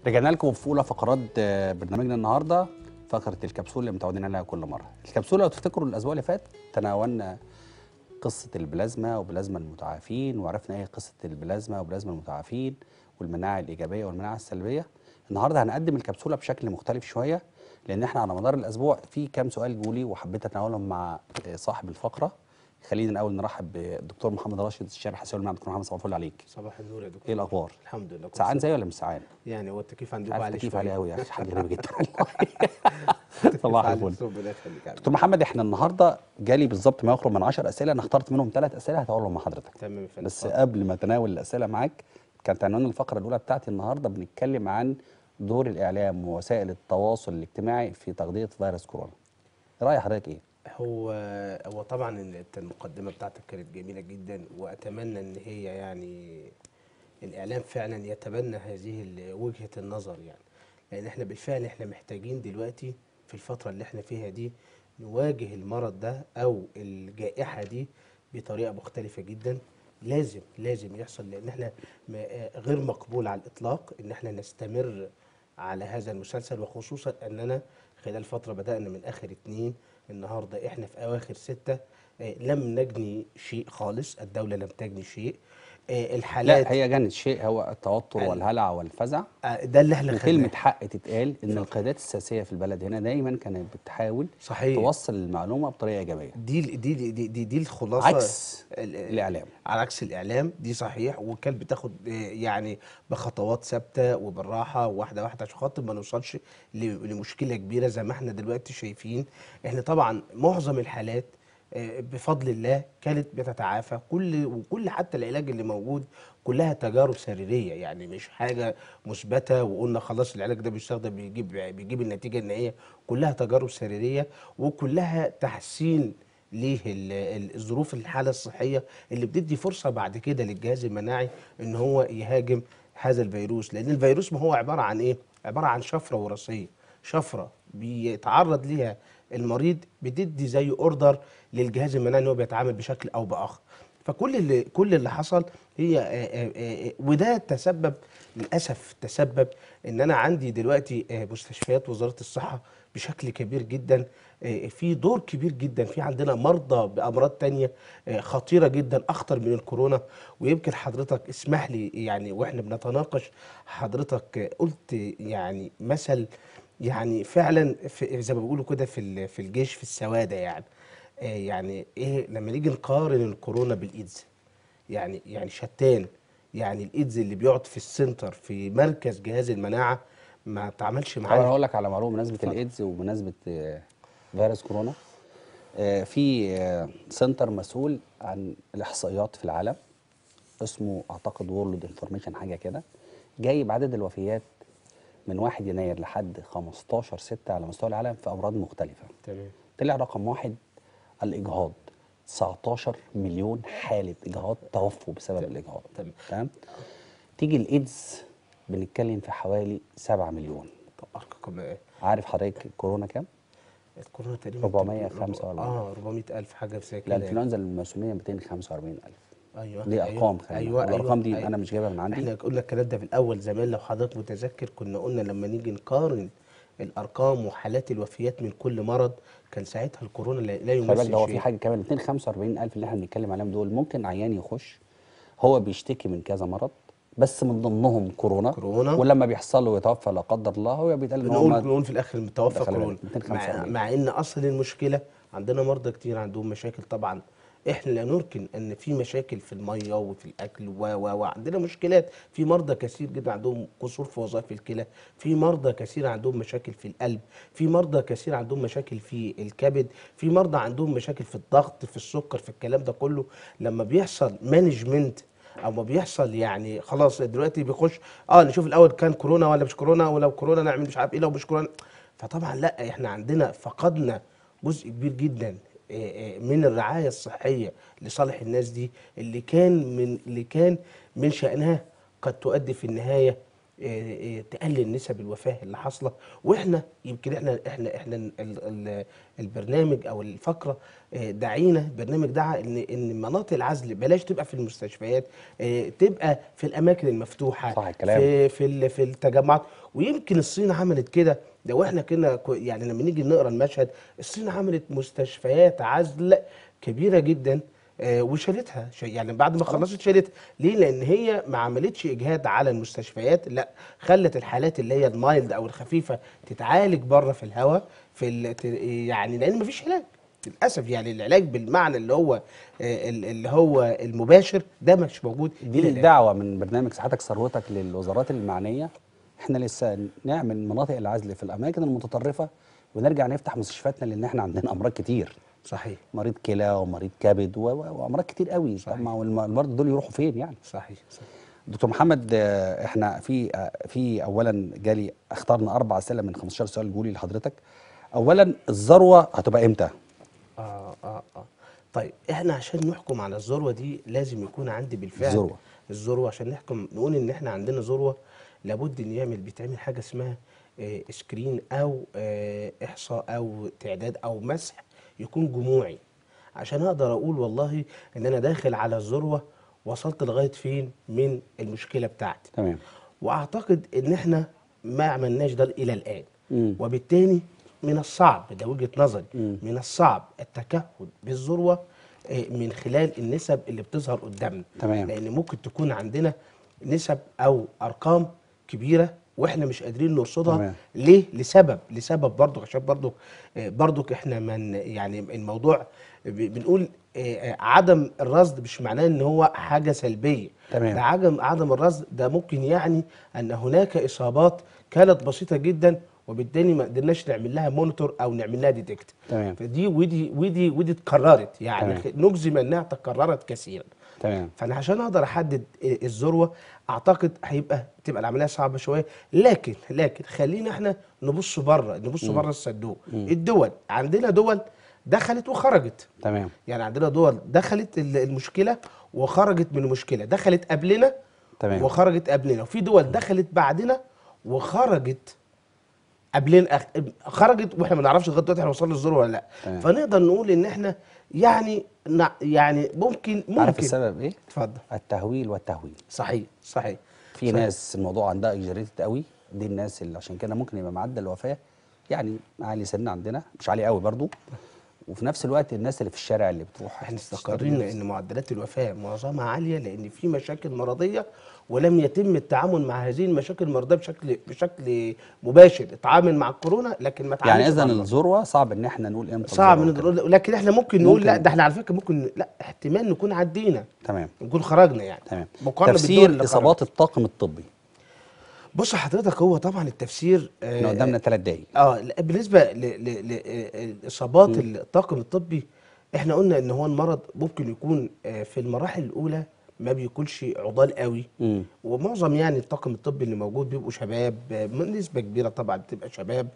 رجعنا لكم في اولى فقرات آه، برنامجنا النهارده فقره الكبسوله اللي متعودين عليها كل مره الكبسوله لو تفتكروا الاسبوع اللي فات تناولنا قصه البلازما وبلازما المتعافين وعرفنا ايه قصه البلازما وبلازما المتعافين والمناعه الايجابيه والمناعه السلبيه النهارده هنقدم الكبسوله بشكل مختلف شويه لان احنا على مدار الاسبوع في كام سؤال جولي وحبيت اتناولهم مع آه، صاحب الفقره خلينا الاول نرحب بالدكتور محمد راشد الشارع حسين المعهد دكتور محمد صباح الفل عليك صباح النور يا دكتور ايه الاخبار الحمد لله كل سعان سنة. زي ولا مش سعان يعني هو التكييف مش عندكم عارف عالي التكييف شوية. عليه قوي يا اخي حاجه غريبه جدا التكييف صباح عالي. الفل. ربنا يخليك يا عم. دكتور محمد احنا النهارده جالي بالظبط ما يقرب من 10 اسئله انا اخترت منهم ثلاث اسئله هتقولهم مع حضرتك تمام يا فندم بس اتفضل. قبل ما اتناول الاسئله معاك كانت عنوان الفقره الاولى بتاعتي النهارده بنتكلم عن دور الاعلام ووسائل التواصل الاجتماعي في تغطيه فيروس كورونا راي حضرتك ايه هو هو طبعا ال- المقدمه بتاعتك كانت جميله جدا واتمنى ان هي يعني الاعلام فعلا يتبنى هذه ال- وجهه النظر يعني لان احنا بالفعل احنا محتاجين دلوقتي في الفتره اللي احنا فيها دي نواجه المرض ده او الجائحه دي بطريقه مختلفه جدا لازم لازم يحصل لان احنا ما- آه غير مقبول على الاطلاق ان احنا نستمر على هذا المسلسل وخصوصا اننا خلال فتره بدانا من اخر اتنين النهارده احنا في اواخر سته آه، لم نجني شيء خالص الدوله لم تجني شيء آه، الحالات لا هي جنت شيء هو التوتر ال- والهلع والفزع آه، ده اللي احنا وكلمه خدناه حق تتقال ان القيادات السياسيه في البلد هنا دايما كانت بتحاول صحيح توصل المعلومه بطريقه ايجابيه دي دي دي دي, دي, دي الخلاصه عكس ال- الاعلام على عكس الاعلام دي صحيح وكانت بتاخد آه، يعني بخطوات ثابته وبالراحه واحده واحده عشان خاطر ما نوصلش ل- لمشكله كبيره زي ما احنا دلوقتي شايفين احنا طبعا معظم الحالات آه، بفضل الله كانت بتتعافى كل وكل حتى العلاج اللي موجود كلها تجارب سريريه يعني مش حاجه مثبته وقلنا خلاص العلاج ده بيستخدم بيجيب بيجيب النتيجه النهائيه كلها تجارب سريريه وكلها تحسين ليه ال- ال- الظروف الحاله الصحيه اللي بتدي فرصه بعد كده للجهاز المناعي ان هو يهاجم هذا الفيروس لان الفيروس ما هو عباره عن ايه عباره عن شفره وراثيه شفره بيتعرض ليها المريض بتدي زي اوردر للجهاز المناعي ان هو بيتعامل بشكل او باخر فكل اللي كل اللي حصل هي آه، آه، آه، وده تسبب للاسف تسبب ان انا عندي دلوقتي آه، مستشفيات وزاره الصحه بشكل كبير جدا آه، في دور كبير جدا في عندنا مرضى بامراض تانية آه، خطيره جدا اخطر من الكورونا ويمكن حضرتك اسمح لي يعني واحنا بنتناقش حضرتك آه، قلت يعني مثل يعني فعلا في زي ما بيقولوا كده في ال- في الجيش في السواده يعني آه، يعني ايه لما نيجي نقارن الكورونا بالايدز يعني يعني شتان يعني الايدز اللي بيقعد في السنتر في مركز جهاز المناعه ما تعملش طبعا معاه هقول لك على معلومه بمناسبه اتفضل. الايدز وبمناسبه آه، فيروس كورونا آه، في آه، سنتر مسؤول عن الاحصائيات في العالم اسمه اعتقد وورلد انفورميشن حاجه كده جايب عدد الوفيات من 1 يناير لحد 15 6 على مستوى العالم في امراض مختلفه تمام طلع رقم واحد الاجهاض 19 مليون حاله اجهاض توفوا بسبب الاجهاض تمام. تمام تيجي الايدز بنتكلم في حوالي 7 مليون طب ارقام ايه عارف حضرتك كورونا كام؟ الكورونا تقريبا 445. اه 400000 حاجه زي لا كده الانفلونزا الموسميه 245000 ايوه دي ارقام خلي بالك. ايوه والارقام دي أيوة. انا مش جايبها من عندي احنا قلنا الكلام ده في الاول زمان لو حضرتك متذكر كنا قلنا لما نيجي نقارن الارقام وحالات الوفيات من كل مرض كان ساعتها الكورونا لا لا خلي بالك يمثل ده هو في شيء حاجه كمان 245000 اللي احنا بنتكلم عليهم دول ممكن عيان يخش هو بيشتكي من كذا مرض بس من ضمنهم كورونا كورونا. ولما بيحصل له يتوفى لا قدر الله هو بيتقال ان هو نقول مات. نقول في الاخر توفى خلي بالك، كورونا مع, 245. مع ان اصل المشكله عندنا مرضى كتير عندهم مشاكل طبعا احنا لا نركن ان في مشاكل في الميه وفي الاكل و و وعندنا مشكلات في مرضى كثير جدا عندهم قصور في وظائف الكلى في مرضى كثير عندهم مشاكل في القلب في مرضى كثير عندهم مشاكل في الكبد في مرضى عندهم مشاكل في الضغط في السكر في الكلام ده كله لما بيحصل مانجمنت او ما بيحصل يعني خلاص دلوقتي بيخش اه نشوف الاول كان كورونا ولا مش كورونا ولو كورونا نعمل مش عارف ايه لو مش كورونا فطبعا لا احنا عندنا فقدنا جزء كبير جدا آه، آه، من الرعايه الصحيه لصالح الناس دي اللي كان من اللي كان من شانها قد تؤدي في النهايه آه، آه، تقلل نسب الوفاه اللي حاصله واحنا يمكن احنا احنا احنا ال- ال- البرنامج او الفقره آه، دعينا البرنامج دعا ان ان مناطق العزل بلاش تبقى في المستشفيات آه، تبقى في الاماكن المفتوحه صح الكلام. في في ال- في التجمعات ويمكن الصين عملت كده لو احنا كنا كو- يعني لما نيجي نقرا المشهد الصين عملت مستشفيات عزل كبيره جدا آه، وشالتها ش- يعني بعد ما خلصت شالتها ليه لان هي ما عملتش اجهاد على المستشفيات لا خلت الحالات اللي هي المايلد او الخفيفه تتعالج بره في الهواء في ال- ت- يعني لان ما فيش علاج للاسف يعني العلاج بالمعنى اللي هو آه، ال- اللي هو المباشر ده مش موجود دي إلى الآن. الدعوه من برنامج صحتك ثروتك للوزارات المعنيه احنا لسه نعمل مناطق العزل في الاماكن المتطرفه ونرجع نفتح مستشفياتنا لان احنا عندنا امراض كتير صحيح مريض كلى ومريض كبد و- و- وامراض كتير قوي طب ما هو الم- المرضى دول يروحوا فين يعني صحيح صحيح دكتور محمد آه، احنا في آه، في اولا جالي اخترنا اربع اسئله من 15 سؤال جولي لحضرتك اولا الذروه هتبقى امتى اه اه اه طيب احنا عشان نحكم على الذروه دي لازم يكون عندي بالفعل الذروة. الذروه عشان نحكم نقول ان احنا عندنا ذروه لابد ان يعمل بيتعمل حاجه اسمها آه سكرين او آه احصاء او تعداد او مسح يكون جموعي عشان اقدر اقول والله ان انا داخل على الذروه وصلت لغايه فين من المشكله بتاعتي تمام واعتقد ان احنا ما عملناش ده الى الان مم. وبالتالي من الصعب ده وجهه نظري مم. من الصعب التكهن بالذروه آه، من خلال النسب اللي بتظهر قدامنا تمام. لان ممكن تكون عندنا نسب او ارقام كبيره واحنا مش قادرين نرصدها تمام. ليه لسبب لسبب برضو عشان برضو آه، برضو احنا من يعني الموضوع ب- بنقول آه، آه، عدم الرصد مش معناه ان هو حاجه سلبيه تمام. ده عدم عدم الرصد ده ممكن يعني ان هناك اصابات كانت بسيطه جدا وبالتالي ما قدرناش نعمل لها مونيتور او نعمل لها ديتكت تمام. فدي ودي ودي ودي اتكررت يعني تمام. نجزم انها تكررت كثيرا تمام فانا عشان اقدر احدد الذروه اعتقد هيبقى تبقى العمليه صعبه شويه لكن لكن خلينا احنا نبص بره نبص بره الصندوق الدول عندنا دول دخلت وخرجت تمام يعني عندنا دول دخلت ال- المشكله وخرجت من المشكله دخلت قبلنا تمام. وخرجت قبلنا وفي دول دخلت بعدنا وخرجت قبلنا أخ- خرجت واحنا ما نعرفش لغايه دلوقتي احنا وصلنا للذروه ولا لا تمام. فنقدر نقول ان احنا يعني نع- يعني ممكن ممكن عارف السبب ايه اتفضل التهويل والتهويل صحيح صحيح في صحيح. ناس الموضوع عندها اكجريتد قوي دي الناس اللي عشان كده ممكن يبقى معدل الوفاه يعني عالي سن عندنا مش عالي قوي برضو وفي نفس الوقت الناس اللي في الشارع اللي بتروح احنا تشتغل استقرينا ان معدلات الوفاه معظمها عاليه لان في مشاكل مرضيه ولم يتم التعامل مع هذه المشاكل المرضيه بشكل بشكل مباشر اتعامل مع الكورونا لكن ما يعني تعاملش اذا مع المرض. الذروه صعب ان احنا نقول امتى صعب الذروة نقول لكن احنا ممكن نقول ممكن. لا ده احنا على فكره ممكن لا احتمال نكون عدينا تمام نكون خرجنا يعني تمام مقارنه بالدول تفسير اللي اصابات خرجت. الطاقم الطبي بص حضرتك هو طبعا التفسير آه، احنا قدامنا ثلاث دقايق اه لا، بالنسبه لاصابات الطاقم الطبي احنا قلنا ان هو المرض ممكن يكون آه، في المراحل الاولى ما بيكونش عضال قوي مم. ومعظم يعني الطاقم الطبي اللي موجود بيبقوا شباب آه، من نسبه كبيره طبعا بتبقى شباب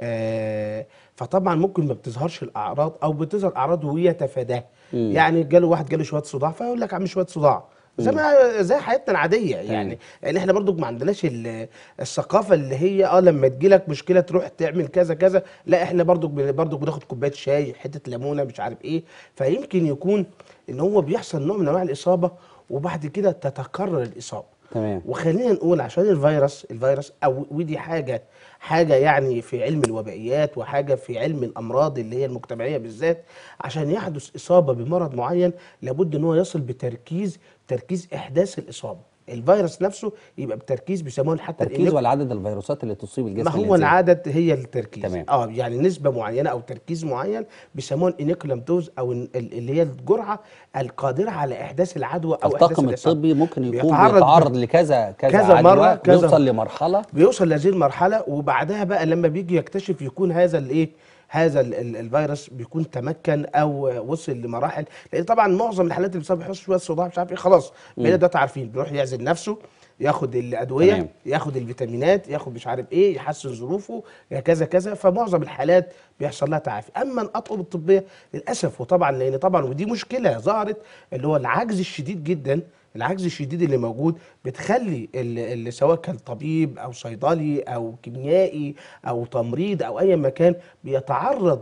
آه، فطبعا ممكن ما بتظهرش الاعراض او بتظهر اعراض ويتفاداها مم. يعني جاله واحد جاله شويه صداع فيقول لك عم شويه صداع زي ما زي حياتنا العاديه يعني يعني احنا برضو ما عندناش ال- الثقافه اللي هي اه لما تجيلك مشكله تروح تعمل كذا كذا لا احنا برضو بن- برضو بناخد كوبايه شاي حته ليمونه مش عارف ايه فيمكن يكون ان هو بيحصل نوع من انواع الاصابه وبعد كده تتكرر الاصابه تمام وخلينا نقول عشان الفيروس الفيروس او ودي حاجه حاجه يعني في علم الوبائيات وحاجه في علم الامراض اللي هي المجتمعيه بالذات عشان يحدث اصابه بمرض معين لابد ان هو يصل بتركيز تركيز احداث الاصابه الفيروس نفسه يبقى بتركيز بيسموه حتى تركيز الإنك- ولا عدد الفيروسات اللي تصيب الجسم ما هو الإنساني؟ العدد هي التركيز تمام. اه يعني نسبه معينه او تركيز معين بيسموها الانيكولم دوز او ال- اللي هي الجرعه القادره على احداث العدوى او احداث الطاقم الإصابة. الطبي ممكن يكون بيتعرض بيتعرض لكذا كذا, كذا عدوى مرة، كذا- بيوصل لمرحله بيوصل لهذه المرحله وبعدها بقى لما بيجي يكتشف يكون هذا الايه هذا ال- ال- الفيروس بيكون تمكن او وصل لمراحل لان طبعا معظم الحالات اللي بيصاب بيحصل شويه صداع مش عارف ايه خلاص بقينا دلوقتي عارفين بيروح يعزل نفسه ياخد الادويه تمام. ياخد الفيتامينات ياخد مش عارف ايه يحسن ظروفه يا كذا كذا فمعظم الحالات بيحصل لها تعافي اما الاطقم الطبيه للاسف وطبعا لان طبعا ودي مشكله ظهرت اللي هو العجز الشديد جدا العجز الشديد اللي موجود بتخلي اللي اللي سواء كان طبيب او صيدلي او كيميائي او تمريض او اي مكان بيتعرض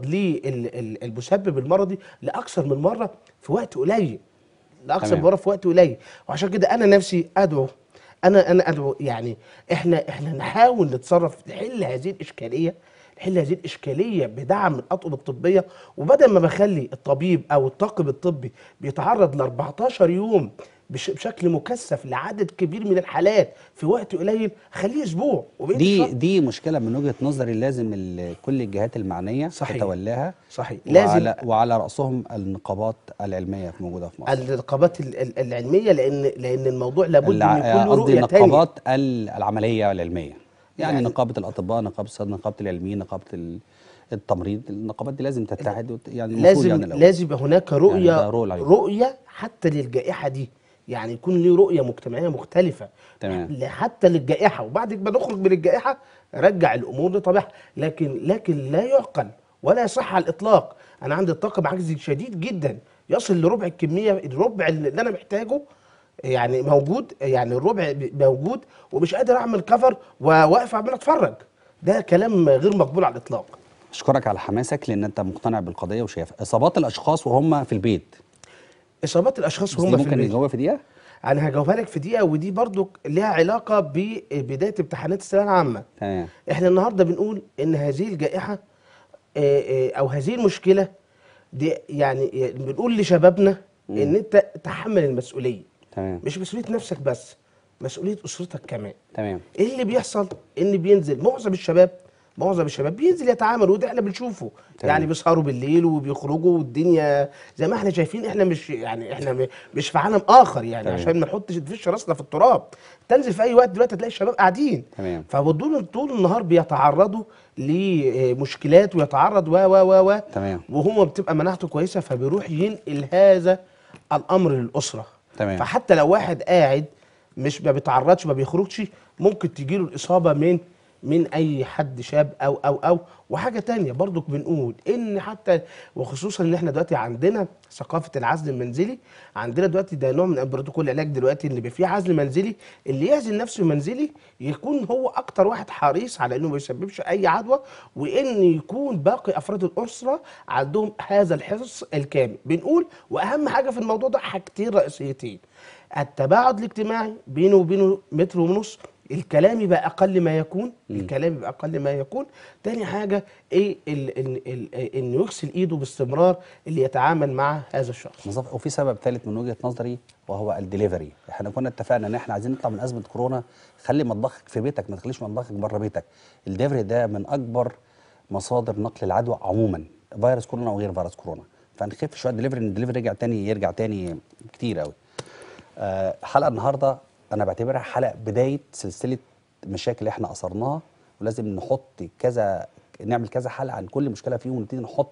للمسبب المرضي لاكثر من مره في وقت قليل لاكثر تمام. من مره في وقت قليل وعشان كده انا نفسي ادعو انا انا ادعو يعني احنا احنا نحاول نتصرف نحل هذه الاشكاليه نحل هذه الاشكاليه بدعم من الاطقم الطبيه وبدل ما بخلي الطبيب او الطاقم الطبي بيتعرض ل 14 يوم بش- بشكل مكثف لعدد كبير من الحالات في وقت قليل خليه اسبوع وبقيت دي الشهر. دي مشكله من وجهه نظري لازم ال- كل الجهات المعنيه صحيح. تتولاها صحيح لازم وعلى, وعلى راسهم النقابات العلميه موجوده في مصر النقابات ال- ال- العلميه لان لان الموضوع لابد الع- من يكون له قصدي رؤيه تانية النقابات ال- العمليه والعلميه يعني, يعني- نقابه الاطباء نقابه الصيادله نقابه العلميين نقابه ال- التمريض النقابات دي لازم تتحد وت- يعني المفروض لازم يعني الأول. لازم يبقى هناك رؤيه ده رول عليهم. رؤيه حتى للجائحه دي يعني يكون ليه رؤيه مجتمعيه مختلفه تمام. ل- حتى للجائحه وبعد ما نخرج من الجائحه رجع الامور لطبيعها لكن لكن لا يعقل ولا يصح على الاطلاق انا عندي الطاقم عجز شديد جدا يصل لربع الكميه الربع اللي انا محتاجه يعني موجود يعني الربع ب- موجود ومش قادر اعمل كفر وواقف عمال اتفرج ده كلام غير مقبول على الاطلاق اشكرك على حماسك لان انت مقتنع بالقضيه وشايف اصابات الاشخاص وهم في البيت اصابات الاشخاص بس وهم دي في ممكن البيت نجاوبها في دقيقه انا هجاوبها لك في دقيقه ودي برضو ليها علاقه ببدايه امتحانات الثانويه العامه تمام احنا النهارده بنقول ان هذه الجائحه آه، آه، او هذه المشكله دي يعني بنقول لشبابنا ان انت تحمل المسؤوليه تمام مش مسؤوليه نفسك بس مسؤوليه اسرتك كمان تمام ايه اللي بيحصل ان بينزل معظم الشباب معظم الشباب بينزل يتعامل وده احنا بنشوفه تمام. يعني بيسهروا بالليل وبيخرجوا والدنيا زي ما احنا شايفين احنا مش يعني احنا م- مش في عالم اخر يعني تمام. عشان ما نحطش نفش راسنا في التراب تنزل في اي وقت دلوقتي هتلاقي الشباب قاعدين تمام. فبدول طول النهار بيتعرضوا لمشكلات ويتعرض و و و و تمام. وهو بتبقى مناعته كويسه فبيروح ينقل هذا الامر للاسره تمام. فحتى لو واحد قاعد مش ما بيتعرضش ما بيخرجش ممكن تجيله الاصابه من من اي حد شاب او او او وحاجه تانية برضو بنقول ان حتى وخصوصا ان احنا دلوقتي عندنا ثقافه العزل المنزلي عندنا دلوقتي ده نوع من بروتوكول العلاج دلوقتي اللي بيبقى فيه عزل منزلي اللي يعزل نفسه منزلي يكون هو اكتر واحد حريص على انه ما يسببش اي عدوى وان يكون باقي افراد الاسره عندهم هذا الحرص الكامل بنقول واهم حاجه في الموضوع ده حاجتين رئيسيتين التباعد الاجتماعي بينه وبينه متر ونص الكلام يبقى اقل ما يكون الكلام يبقى اقل ما يكون تاني حاجه ايه ال- ال- ال- انه يغسل ايده باستمرار اللي يتعامل مع هذا الشخص بالظبط وفي سبب ثالث من وجهه نظري وهو الدليفري احنا كنا اتفقنا ان احنا عايزين نطلع من ازمه كورونا خلي مطبخك في بيتك ما تخليش مطبخك بره بيتك الدليفري ده من اكبر مصادر نقل العدوى عموما فيروس كورونا وغير فيروس كورونا فنخف شويه الدليفري ان الدليفري يرجع تاني يرجع تاني كتير قوي آه، حلقه النهارده انا بعتبرها حلقه بدايه سلسله مشاكل احنا اثرناها ولازم نحط كذا نعمل كذا حلقه عن كل مشكله فيهم ونبتدي نحط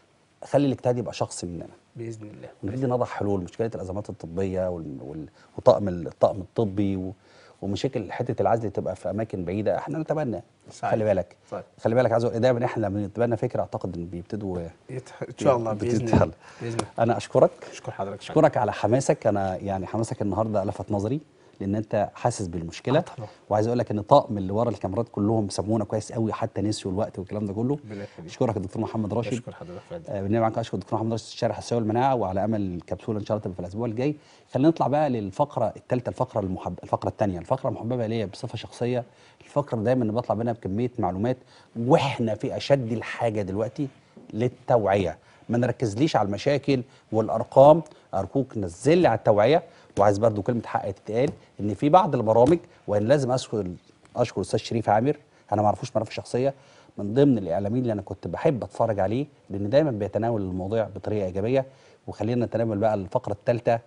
خلي الاجتهاد يبقى شخصي مننا باذن الله ونبتدي نضع حلول مشكله الازمات الطبيه وال- وال- وطاقم الطاقم الطبي و- ومشاكل حته العزل تبقى في اماكن بعيده احنا نتبنى صحيح. خلي بالك صحيح. خلي بالك عايز أقول دايما احنا لما نتبنى فكره اعتقد ان بيبتدوا يت- ان شاء الله باذن بتتحل. الله باذن الله انا اشكرك اشكر حضرتك شكرا اشكرك على حماسك انا يعني حماسك النهارده لفت نظري لان انت حاسس بالمشكله آه طبعا. وعايز اقول لك ان الطاقم اللي ورا الكاميرات كلهم سمونا كويس قوي حتى نسيوا الوقت والكلام ده كله ربنا يخليك. اشكرك يا دكتور محمد راشد اشكر حضرتك فندم آه، بنعمل معاك اشكر الدكتور محمد راشد شارح الصحه والمناعه وعلى امل الكبسوله ان شاء الله تبقى في الاسبوع الجاي خلينا نطلع بقى للفقره الثالثه الفقره المحب الفقره الثانيه الفقره المحببه ليا بصفه شخصيه الفقره دايما اللي بطلع منها بكميه معلومات واحنا في اشد الحاجه دلوقتي للتوعيه ما نركزليش على المشاكل والارقام ارجوك نزل لي على التوعيه وعايز برضو كلمه حق تتقال ان في بعض البرامج وان لازم اشكر اشكر الاستاذ شريف عامر انا ما اعرفوش معرفه شخصيه من ضمن الاعلاميين اللي انا كنت بحب اتفرج عليه لان دايما بيتناول المواضيع بطريقه ايجابيه وخلينا نتناول بقى الفقره الثالثه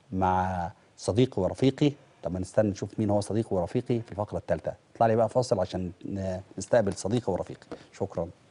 مع صديقي ورفيقي طب ما نستنى نشوف مين هو صديقي ورفيقي في الفقره الثالثه اطلع لي بقى فاصل عشان ن- نستقبل صديقي ورفيقي شكرا